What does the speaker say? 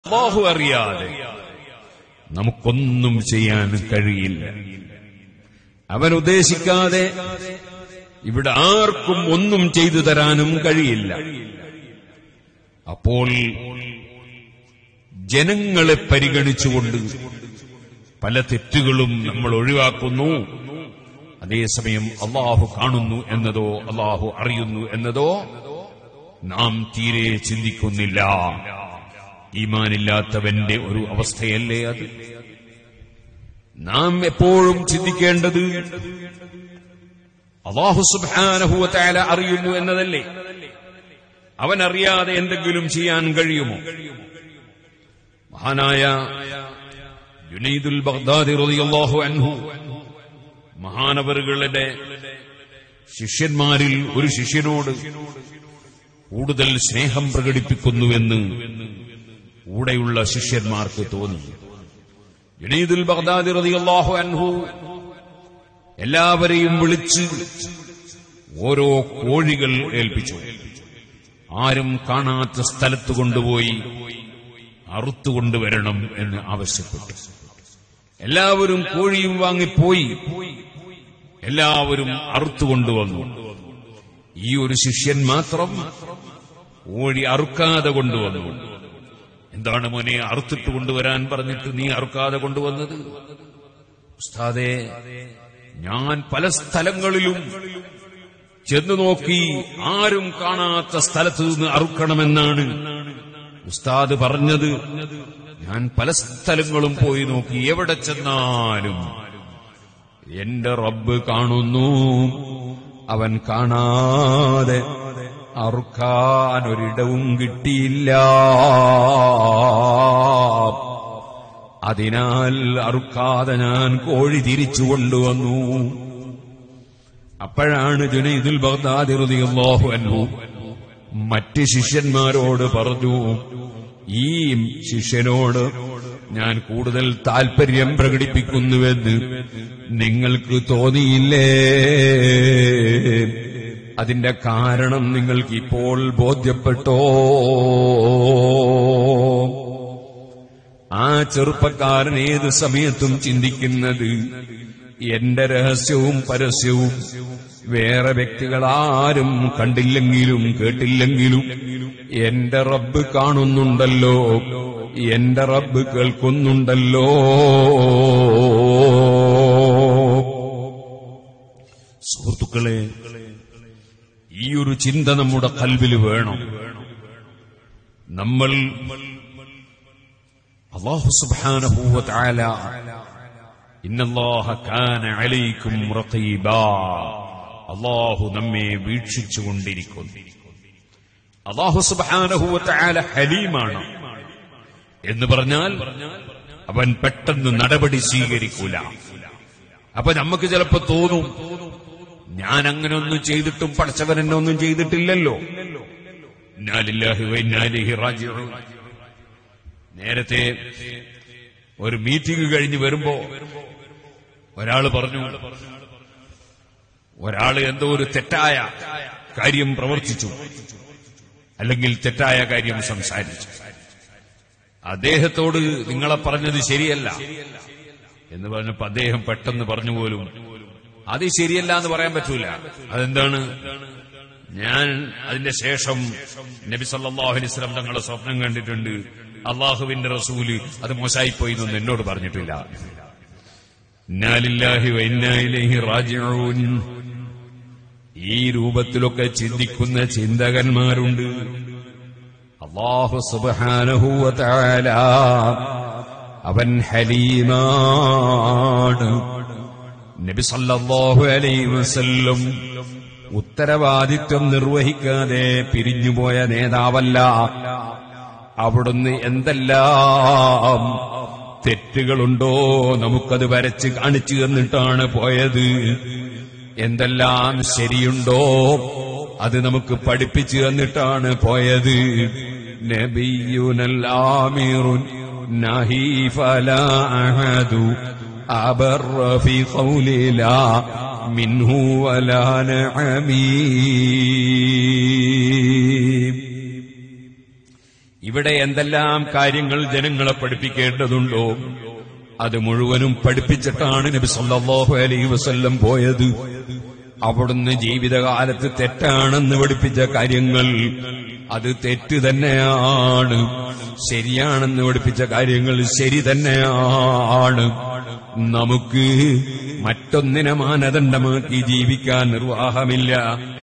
അള്ളാഹു അറിയാതെ നമുക്കൊന്നും ചെയ്യാൻ കഴിയില്ല അവൻ ഉദ്ദേശിക്കാതെ ഇവിടെ ആർക്കും ഒന്നും ചെയ്തു തരാനും കഴിയില്ല അപ്പോൾ ജനങ്ങളെ പരിഗണിച്ചുകൊണ്ട് പല തെറ്റുകളും നമ്മൾ ഒഴിവാക്കുന്നു അതേസമയം അള്ളാഹു കാണുന്നു എന്നതോ അള്ളാഹു അറിയുന്നു എന്നതോ നാം തീരെ ചിന്തിക്കുന്നില്ല ഈമാനില്ലാത്തവന്റെ ഒരു അവസ്ഥയല്ലേ അത് നാം എപ്പോഴും ചിന്തിക്കേണ്ടത് അള്ളാഹു സുബാനഹുവല അറിയുന്നു എന്നതല്ലേ അവൻ അറിയാതെ എന്തെങ്കിലും ചെയ്യാൻ കഴിയുമോ മഹാനായ ജുനൈദുൽ ബഗ്ദാദി റളിയല്ലാഹു അൻഹു മഹാനവറുകളുടെ ശിഷ്യന്മാരിൽ ഒരു ശിഷ്യനോട് കൂടുതൽ സ്നേഹം പ്രകടിപ്പിക്കുന്നുവെന്ന് കൂടെയുള്ള ശിഷ്യന്മാർക്ക് തോന്നി ജുനൈദുൽ ബഗ്ദാദി റളിയല്ലാഹു അൻഹു എല്ലാവരെയും വിളിച്ച് ഓരോ കോഴികൾ ഏൽപ്പിച്ചു ആരും കാണാത്ത സ്ഥലത്ത് കൊണ്ടുപോയി അറുത്തുകൊണ്ടുവരണം എന്ന് ആവശ്യപ്പെട്ടു എല്ലാവരും കോഴിയും വാങ്ങിപ്പോയി എല്ലാവരും അറുത്തുകൊണ്ടുവന്നു ഈ ഒരു ശിഷ്യൻ മാത്രം കോഴി അറുക്കാതെ കൊണ്ടുവന്നു എന്താണ് മോനെ അറുത്തിട്ട് കൊണ്ടുവരാൻ പറഞ്ഞിട്ട് നീ അറുക്കാതെ കൊണ്ടുവന്നത് ഉസ്താദേ ഞാൻ പല സ്ഥലങ്ങളിലും ചെന്നു നോക്കി ആരും കാണാത്ത സ്ഥലത്ത് നിന്ന് അറുക്കണമെന്നാണ് ഉസ്താദ് പറഞ്ഞത് ഞാൻ പല സ്ഥലങ്ങളും പോയി നോക്കി എവിടെ ചെന്നാലും എന്റെ റബ്ബ് കാണുന്നു അവൻ കാണാതെ അറുക്കാൻ ഒരിടവും കിട്ടിയില്ല അതിനാൽ അറുക്കാതെ ഞാൻ കോഴി തിരിച്ചു കൊണ്ടുവന്നു അപ്പോഴാണ് ജുനൈദുൽ ബഗ്ദാദി റളിയല്ലാഹു അൻഹു മറ്റ് ശിഷ്യന്മാരോട് പറഞ്ഞു ഈ ശിഷ്യനോട് ഞാൻ കൂടുതൽ താൽപര്യം പ്രകടിപ്പിക്കുന്നുവെന്ന് നിങ്ങൾക്ക് തോന്നിയില്ലേ അതിന്റെ കാരണം നിങ്ങൾക്ക് ഇപ്പോൾ ബോധ്യപ്പെട്ടോ ആ ചെറുപ്പക്കാരൻ ഏത് സമയത്തും ചിന്തിക്കുന്നത് എന്റെ രഹസ്യവും പരസ്യവും വേറെ വ്യക്തികളാരും കണ്ടില്ലെങ്കിലും കേട്ടില്ലെങ്കിലും എന്റെ റബ്ബ് കാണുന്നുണ്ടല്ലോ എന്റെ റബ്ബ് കേൾക്കുന്നുണ്ടല്ലോ സുഹൃത്തുക്കളെ ഈ ഒരു ചിന്ത നമ്മുടെ കൽവിൽ വേണം നമ്മൾ അള്ളാഹു സുബ്ഹാനഹു വതആല ഇന്നല്ലാഹ കാന അലൈക്കും റഖീബാ അള്ളാഹു നമ്മെ വീക്ഷിച്ചുകൊണ്ടിരിക്കുന്നു അള്ളാഹു സുബ്ഹാനഹു വതആല ഹലീമാണ് എന്ന് പറഞ്ഞാൽ അവൻ പെട്ടെന്ന് നടപടി സ്വീകരിക്കൂല അപ്പൊ നമുക്ക് ചിലപ്പോ തോന്നും ഞാൻ അങ്ങനെ ഒന്നും ചെയ്തിട്ടും പഠിച്ചവൻ എന്നെ ഒന്നും ചെയ്തിട്ടില്ലല്ലോ ഇന്നാലില്ലാഹി വൈന്നാലിഹി റാജിഊൻ നേരത്തെ ഒരു മീറ്റിംഗ് കഴിഞ്ഞ് വരുമ്പോ ഒരാള് പറഞ്ഞു ഒരാള് എന്തോ ഒരു തെറ്റായ കാര്യം പ്രവർത്തിച്ചു അല്ലെങ്കിൽ തെറ്റായ കാര്യം സംസാരിച്ചു അദ്ദേഹത്തോട് നിങ്ങളെ പറഞ്ഞത് ശരിയല്ല എന്ന് പറഞ്ഞപ്പോ അദ്ദേഹം പെട്ടെന്ന് പറഞ്ഞു പോലും അത് ശരിയല്ല എന്ന് പറയാൻ പറ്റൂല അതെന്താണ് ഞാൻ അതിന്റെ ശേഷം നബി സല്ലല്ലാഹു അലൈഹി വസല്ലം തങ്ങളുടെ സ്വപ്നം കണ്ടിട്ടുണ്ട് അള്ളാഹുവിന്റെ റസൂല് അത് മോശമായിപ്പോയി എന്നൊന്നും എന്നോട് പറഞ്ഞിട്ടില്ല ഇന്നാലില്ലാഹി വൈന്നായിലേഹി റാജിഊൻ ഈ രൂപത്തിലൊക്കെ ചിന്തിക്കുന്ന ചിന്തകന്മാരുണ്ട് അള്ളാഹു സുബ്ഹാനഹു വതആല അവൻ ഹലീമാണ് നബി സല്ലല്ലാഹു അലൈഹി വസല്ലം ഉത്തരവാദിത്വം നിർവഹിക്കാതെ പിരിഞ്ഞുപോയ നേതാവല്ല അവിടുന്ന് എന്തെല്ലാം തെറ്റുകളുണ്ടോ നമുക്കത് വരച്ച് കാണിച്ചു തന്നിട്ടാണ് പോയത് എന്തെല്ലാം ശരിയുണ്ടോ അത് നമുക്ക് പഠിപ്പിച്ചു തന്നിട്ടാണ് പോയത് നബിയുനല്ലാമിറുൻ നഹി ഫലാ അഹദു അബർ ഫി ഖൗലി ലാ മിൻഹു വലാ നഅമീം ഇവിടെ എന്തെല്ലാം കാര്യങ്ങൾ ജനങ്ങളെ പഠിപ്പിക്കേണ്ടതുണ്ടോ അത് മുഴുവനും പഠിപ്പിച്ചിട്ടാണ് നബി സല്ലല്ലാഹു അലൈഹി വസല്ലം പോയത് അവിടുന്ന് ജീവിതകാലത്ത് തെറ്റാണെന്ന് പഠിപ്പിച്ച കാര്യങ്ങൾ അത് തെറ്റ് തന്നെയാണ് ശരിയാണെന്ന് പഠിപ്പിച്ച കാര്യങ്ങൾ ശരി തന്നെയാണ് നമുക്ക് മറ്റൊന്നിനെ മാനദണ്ഡമാക്കി ജീവിക്കാൻ നിർവാഹമില്ല